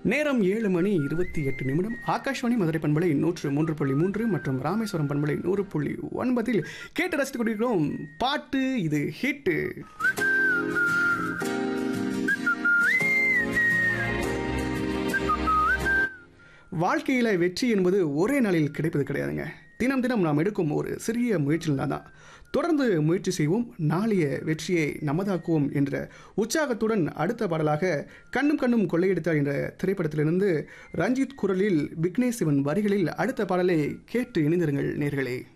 நேரம் ஏழு மணி இருபத்தி எட்டு நிமிடம் ஆகாஷ்வாணி மதுரை பண்பலை நூற்று மூன்று புள்ளி மூன்று மற்றும் ராமேஸ்வரம் பண்பலை நூறு புள்ளி ஒன்பதில் கேட்டு ரசித்துக் கொண்டிருக்கிறோம் பாட்டு இது ஹிட்டு வாழ்க்கையில் வெற்றி என்பது ஒரே நாளில் கிடைப்பது கிடையாதுங்க தினம் தினம் நாம் எடுக்கும் ஒரு சிறிய முயற்சியில் தான் தொடர்ந்து முயற்சி செய்வோம் நாளைய வெற்றியை நமதாக்குவோம் என்ற உற்சாகத்துடன் அடுத்த பாடலாக கண்ணும் கண்ணும் கொள்ளையடித்தார் என்ற திரைப்படத்திலிருந்து ரஞ்சித் குரலில் விக்னேஷ் சிவன் வரிகளில் அடுத்த பாடலை கேட்டு இணைந்திருங்கள் நேர்களே